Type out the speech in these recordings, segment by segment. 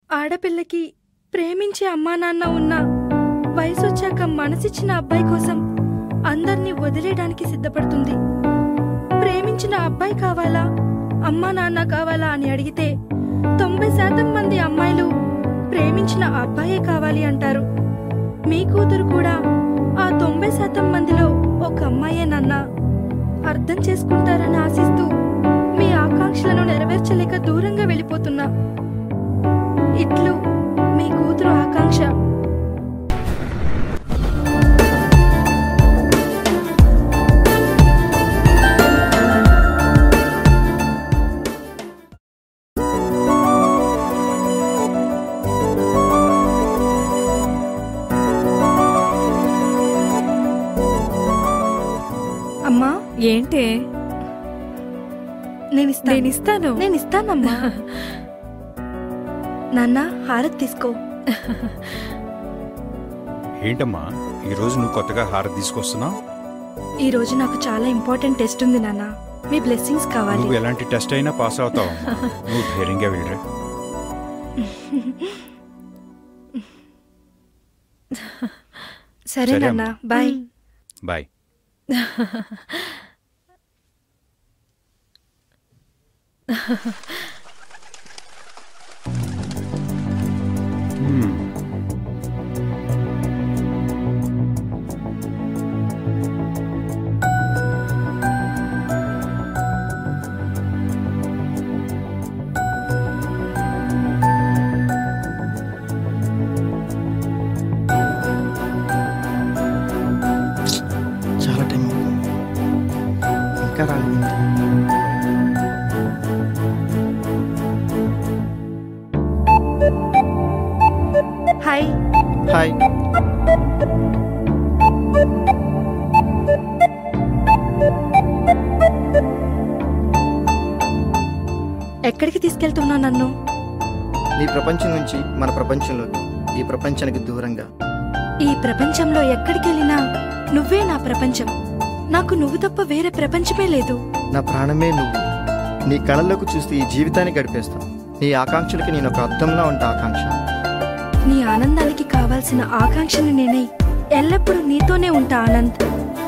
ఆడపిల్లకి ప్రేమించే అమ్మా నాన్న ఉన్న వయసొచ్చాక మనసిచ్చిన అబ్బాయి కోసం అందర్నీ వదిలేయడానికి సిద్ధపడుతుంది ప్రేమించిన అబ్బాయి కావాలా అమ్మా నాన్న కావాలా అని అడిగితే తొంభై శాతం మంది అమ్మాయిలు ప్రేమించిన అబ్బాయే కావాలి అంటారు మీ కూతురు కూడా ఆ తొంభై శాతం మందిలో ఒక అమ్మాయేనన్నా అర్థం చేసుకుంటారని ఆశిస్తూ మీ ఆకాంక్షలను నెరవేర్చలేక దూరంగా వెళ్ళిపోతున్నా ఇట్లు మీ కూతురు ఆకాంక్ష అమ్మా ఏంటే నేను ఇస్తాను నేను ఇస్తాను నేను ఇస్తానమ్మా నాన్న హారతి తీసుకో ఏంటమ్మా ఈరోజు నువ్వు కొత్తగా హారతి తీసుకొస్తున్నావు ఈ రోజు నాకు చాలా ఇంపార్టెంట్ టెస్ట్ ఉంది నాన్న మీ బ్లెస్సింగ్స్ కావాలి నువ్వు ఎలాంటి టెస్ట్ అయినా పాస్ అవుతావు నువ్వు ధైర్యంగా వెళ్ళరా సరే సరే నాన్న అమ్మా. బాయ్ బాయ్ హ్మ్. చాలా టైం అవుతుంది ఇంకా రాలేదు హాయ్ హాయ్ ఎక్కడికి తీసుకెళ్తున్నావు నన్ను నీ ప్రపంచం నుంచి మన ప్రపంచంలోకి ఈ ప్రపంచానికి దూరంగా ఈ ప్రపంచంలో ఎక్కడికి వెళ్ళినా నువ్వే నా ప్రపంచం నాకు నువ్వు తప్ప వేరే ప్రపంచమే లేదు నా ప్రాణమే నువ్వు నీ కళల్లోకి చూస్తే ఈ జీవితాన్ని గడిపేస్తాం నీ ఆకాంక్షలకి నేను ఒక అర్థంలా ఉంటా ఆకాంక్ష నీ ఆనందానికి కావాల్సిన ఆకాంక్షని నేనే ఎల్లప్పుడూ నీతోనే ఉంటా ఆనంద్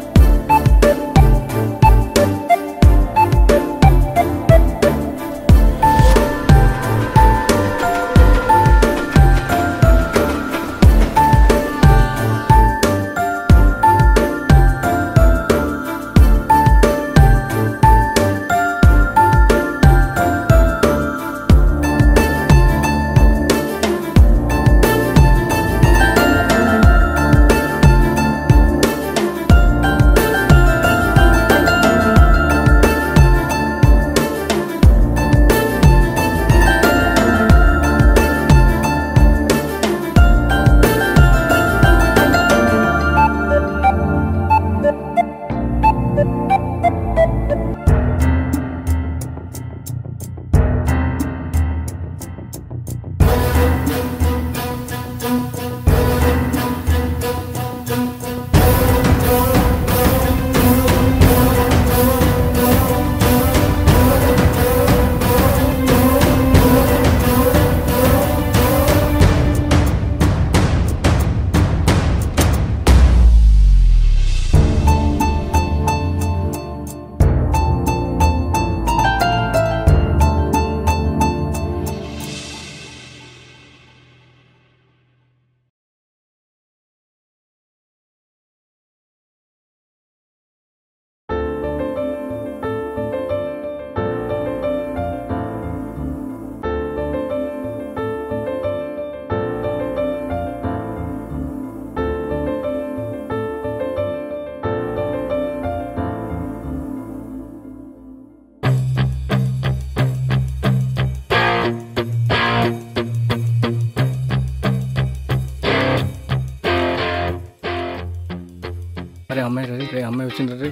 అరే అమ్మాయి రే రే అమ్మాయి వచ్చింది రే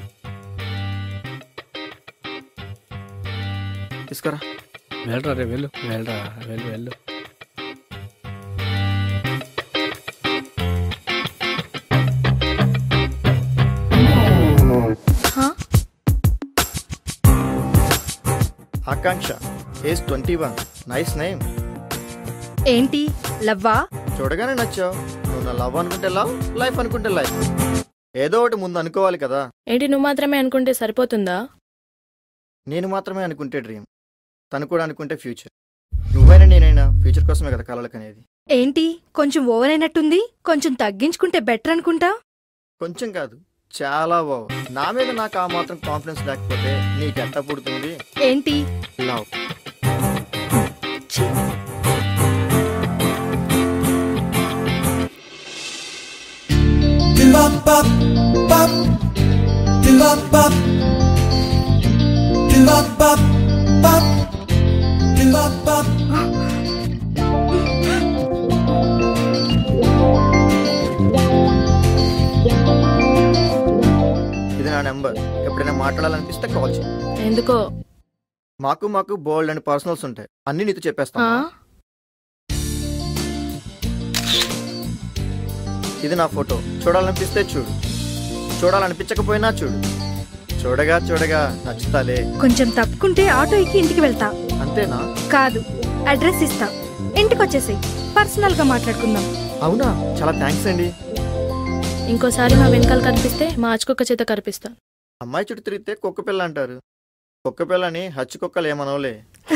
తీసుకురా వెళ్ళరా రే వెళ్ళు వెళ్ళరా వెళ్ళు వెళ్ళు హా? Akanksha age twenty one nice name ఏంటి లవ్వా చూడగానే నచ్చావు నువ్వు నా లవ్ అనుకుంటే లవ్ లైఫ్ అనుకుంటే లైఫ్ ఏదో ఒకటి ముందు అనుకోవాలి కదా ఏంటి నువ్వు మాత్రమే అనుకుంటే సరిపోతుందా నేను మాత్రమే అనుకుంటే డ్రీమ్ తను కూడా అనుకుంటే ఫ్యూచర్ నువ్వైనా నేనైనా ఫ్యూచర్ కోసమే కదా కలలకు అనేది ఏంటి కొంచెం ఓవర్ అయినట్టుంది కొంచెం తగ్గించుకుంటే బెటర్ అనుకుంటా కొంచెం కాదు చాలా బాగు నా మీద నాకు ఆ మాత్రం కాన్ఫిడెన్స్ లేకపోతే నీకు ఎట్ట పుడుతుంది ఏంటి లవ్ ఛీ, ఇది నా నెంబర్ ఎప్పుడైనా మాట్లాడాలనిపిస్తే కాల్ చేయి ఎందుకో మాకు మాకు బోల్డ్ అండ్ పర్సనల్స్ ఉంటాయి అన్ని నీతో ఆ? చెప్పేస్తాను ఇది నా ఫోటో చూడాలనిపిస్తే చూడు చూడాలనిపించకపోయినా చూడు చూడగా చూడగా నచ్చుతాలే కొంచెం తప్పుకుంటే ఆటో ఎక్కి ఇంటికి వెళ్తా అంతేనా కాదు అడ్రస్ ఇస్తా ఇంటికి వచ్చేసి పర్సనల్ గా మాట్లాడుకుందాం అవునా చాలా థ్యాంక్స్ అండి ఇంకోసారి మా వెనకాల కనిపిస్తే మా ఆచుకొక్క చేత కనిపిస్తా అమ్మాయి చుట్టూ తిరిగితే కుక్క పిల్ల అంటారు కుక్క పిల్లని హచ్చి కుక్కలు ఏమనవులే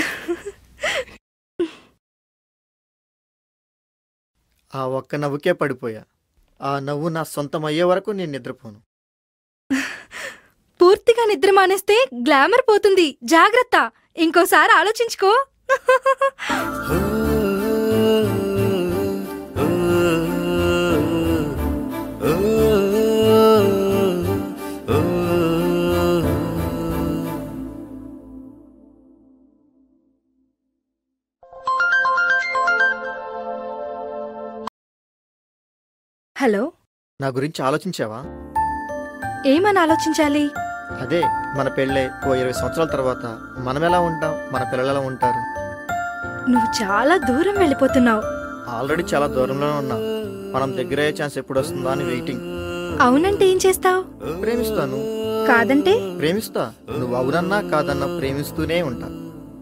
ఆ ఒక్క నవ్వుకే పడిపోయా ఆ నవ్వు నా సొంతం అయ్యే వరకు నేను నిద్రపోను పూర్తిగా నిద్ర మానేస్తే గ్లామర్ పోతుంది జాగ్రత్త ఇంకోసారి ఆలోచించుకో హలో నా గురించి ఆలోచించావా ఏమని ఆలోచించాలి అదే మన పెళ్ళై ఓ ఇరవై సంవత్సరాల తర్వాత మనం ఎలా ఉంటాం మన పిల్లలు ఎలా ఉంటారు నువ్వు చాలా దూరం వెళ్ళిపోతున్నావు ఆల్రెడీ చాలా దూరంలోనే ఉన్నాం మనం దగ్గర అయ్యే ఛాన్స్ ఎప్పుడు వస్తుందా అని వెయిటింగ్ అవునంటే ఏం చేస్తావు ప్రేమిస్తాను కాదంటే ప్రేమిస్తా నువ్వు అవునన్నా కాదన్నా ప్రేమిస్తూనే ఉంటా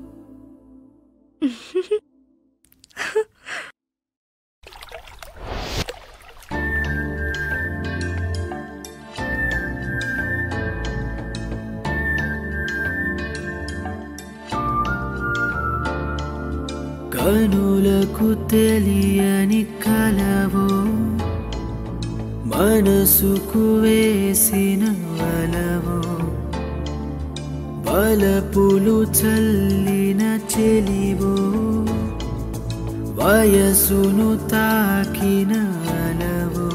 కనులకు తెలియని కలవో మనసుకు వేసిన వలవో బలపులు చల్లిన చెలివో వయసును తాకిన అలవో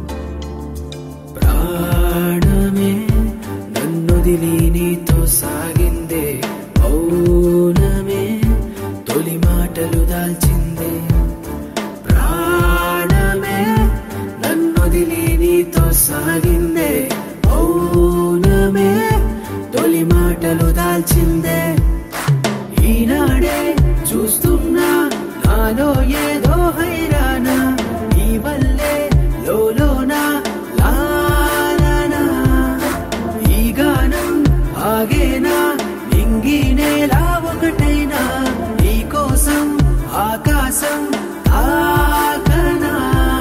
ప్రాణమే నన్నుదిలి నీతో సాగిందే మౌనమే తొలి మాటలు దాల్చిందే ప్రాణమే నన్నుదిలి నీతో సాగిందే మౌనమే తొలి మాటలు దాల్చిందే ఈనాడే చూస్తున్నా నాలో ఏదో హైరానా నీ వల్లే లోలోనా లాలనా ఈ గానం ఆగేనా నింగి నేలా ఒకటైనా నీ కోసం ఆకాశం ఆకనా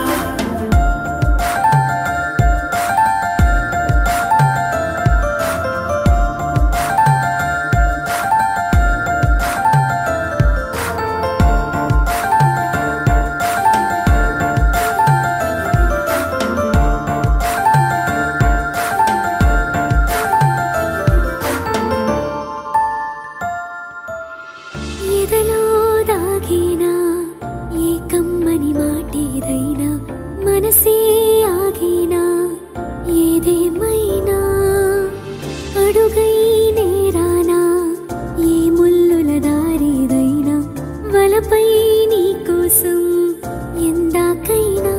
ఎదలో దాగిన ఏ కమ్మని మాటేదైనా మనసే ఆగినా ఏదేమైనా అడుగై నేరానా ఏ ముల్లుల దారేదైనా వలపై నీ కోసం ఎందాకైనా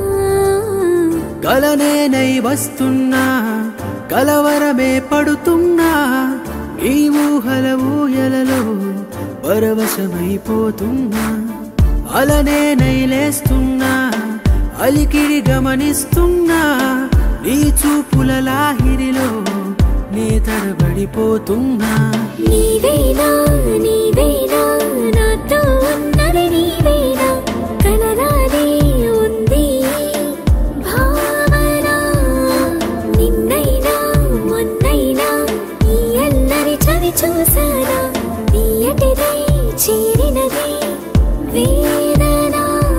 కలనేనై వస్తున్నా కలవరమే పడుతున్నా ఈ ఊహల ఊయలలో పరవశమైపోతున్నా అలనేనై లేస్తున్నా అలికిడి గమనిస్తున్నా నీ చూపుల లాహిరిలో నీ తడబడిపోతున్నా నీవేనా నీవేనా నాతో ఉన్నది నీవేనా చూసానా తీయటిది చేరినది వేదన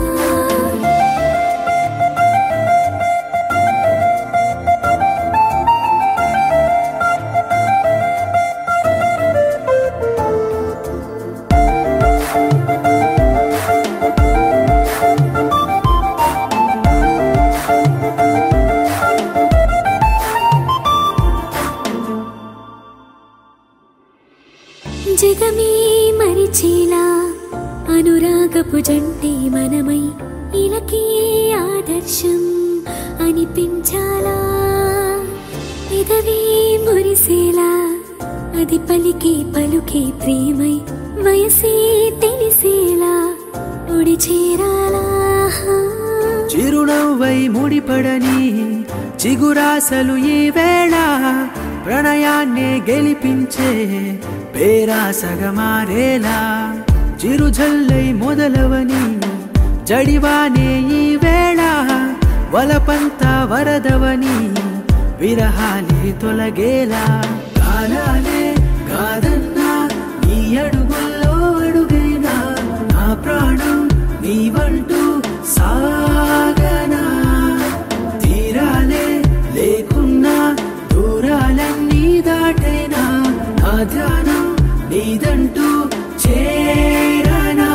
జగమే మరిచేలా అనురాగపు జంటే మనమై ఇలకే ఆదర్శం అనిపించాలా పెదవే మురిసేలా అది పలికే పలుకే ప్రేమై వయసే తెలిసేలా ఒడి చేరాలా చిరునవ్వై ముడిపడని చిగురాసలు ఈ వేళ ప్రణయాన్నే గెలిపించే పేరాసగా మారేలా చిరుజల్లై మొదలవని జడివానే ఈ వేళ వలపంత వరదవని విరహాలే తొలగేలా కాలాలే కాదన్నా నీ అడుగుల్లో అడుగైనా నా ప్రాణం నీవంటూ సాగనా తీరాలే లేకున్నా దూరాలన్నీ దాటైనా నా ధ్యానం నీదంటూ చేరనా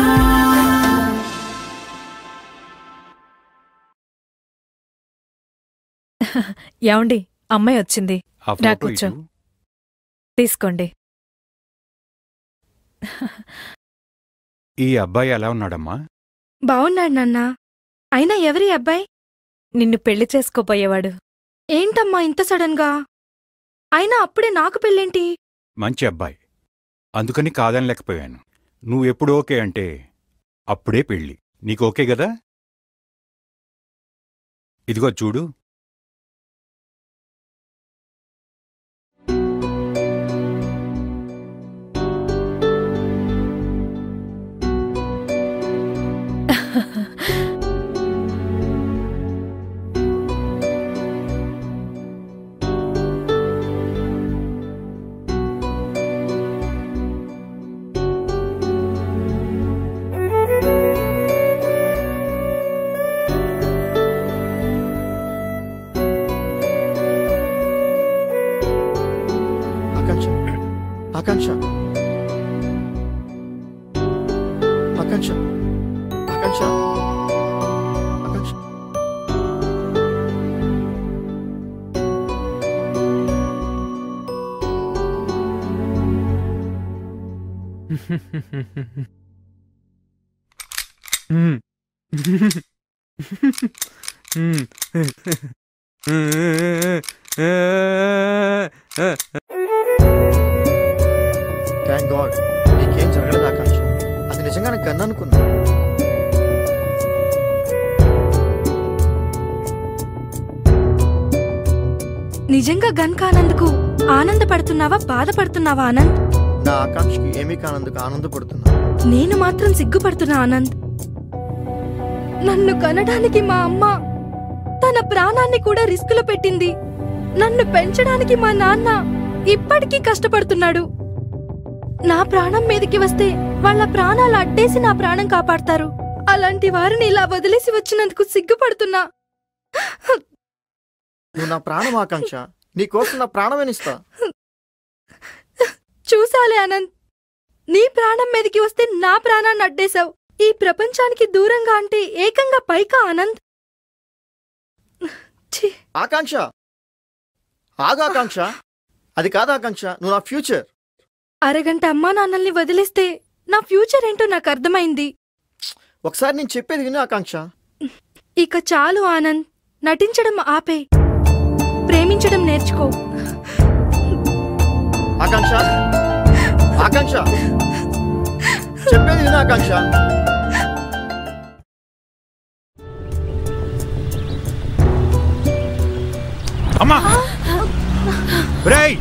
ఏమండి అమ్మాయి వచ్చింది ఆ రా ఫోటో కూర్చో. ఇటు. తీసుకోండి ఈ అబ్బాయి ఎలా ఉన్నాడమ్మా బావున్నాడు నాన్న అయినా ఎవరి అబ్బాయి నిన్ను పెళ్లి చేసుకోపోయేవాడు ఏంటమ్మా ఇంత సడన్ గా అయినా అప్పుడే నాకు పెళ్ళేంటి మంచి అబ్బాయి అందుకని కాదనలేకపోయాను నువ్వు ఎప్పుడు ఓకే అంటే అప్పుడే పెళ్ళి నీకు ఓకే కదా ఇదిగో చూడు ఆకాంక్ష ఆకాంక్ష ఆకాంక్ష ఆకాంక్ష ఆకాంక్ష థ్యాంక్ గాడ్ నీకేం జరగలేదు ఆకాంక్ష అది నిజంగానే గన్ అనుకున్నా నిజంగా గన్ కానందుకు ఆనందపడుతున్నావా బాధపడుతున్నావా ఆనంద్ నా ఆకాంక్షకి ఏమీ కానందుకు ఆనందపడుతున్నా నేను మాత్రం సిగ్గుపడుతున్నా ఆనంద్ నన్ను కనడానికి మా అమ్మ తన ప్రాణాన్ని కూడా రిస్కులో పెట్టింది నన్ను పెంచడానికి మా నాన్న ఇప్పటికీ కష్టపడుతున్నాడు నా ప్రాణం మీదకి వస్తే వాళ్ళ ప్రాణాలు అడ్డేసి నా ప్రాణం కాపాడతారు అలాంటి వారిని ఇలా వదిలేసి వచ్చినందుకు సిగ్గుపడుతున్నా నువ్వు నా ప్రాణం ఆకాంక్ష నీకోసం నా ప్రాణమేనిస్తా చూసాలే ఆనంద్ నీ ప్రాణం మీదకి వస్తే నా ప్రాణాన్ని అడ్డేశావు ఈ ప్రపంచానికి దూరంగా అంటే ఏకంగా పైకా ఆనంద్ ఛీ, ఆకాంక్ష ఆగు ఆకాంక్ష అది కాదు ఆకాంక్ష నువ్వు నా ఫ్యూచర్ అరగంట అమ్మా నాన్నల్ని వదిలేస్తే నా ఫ్యూచర్ ఏంటో నాకు అర్థమైంది ఒకసారి నేను చెప్పేది విను ఆకాంక్ష ఇక చాలు ఆనంద్ నటించడం ఆపే ప్రేమించడం నేర్చుకో ఆకాంక్ష ఆకాంక్ష చెప్పేది విను ఆకాంక్ష అమ్మా రేయ్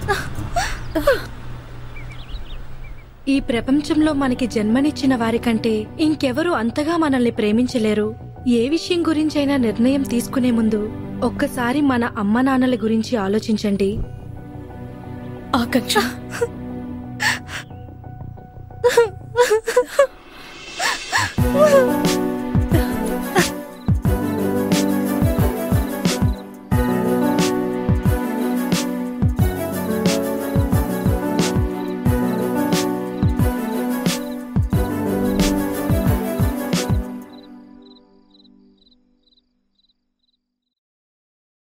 ఈ ప్రపంచంలో మనకి జన్మనిచ్చిన వారికంటే ఇంకెవరూ అంతగా మనల్ని ప్రేమించలేరు ఏ విషయం గురించైనా నిర్ణయం తీసుకునే ముందు ఒక్కసారి మన అమ్మ నాన్నల గురించి ఆలోచించండి ఆకాంక్ష ఆ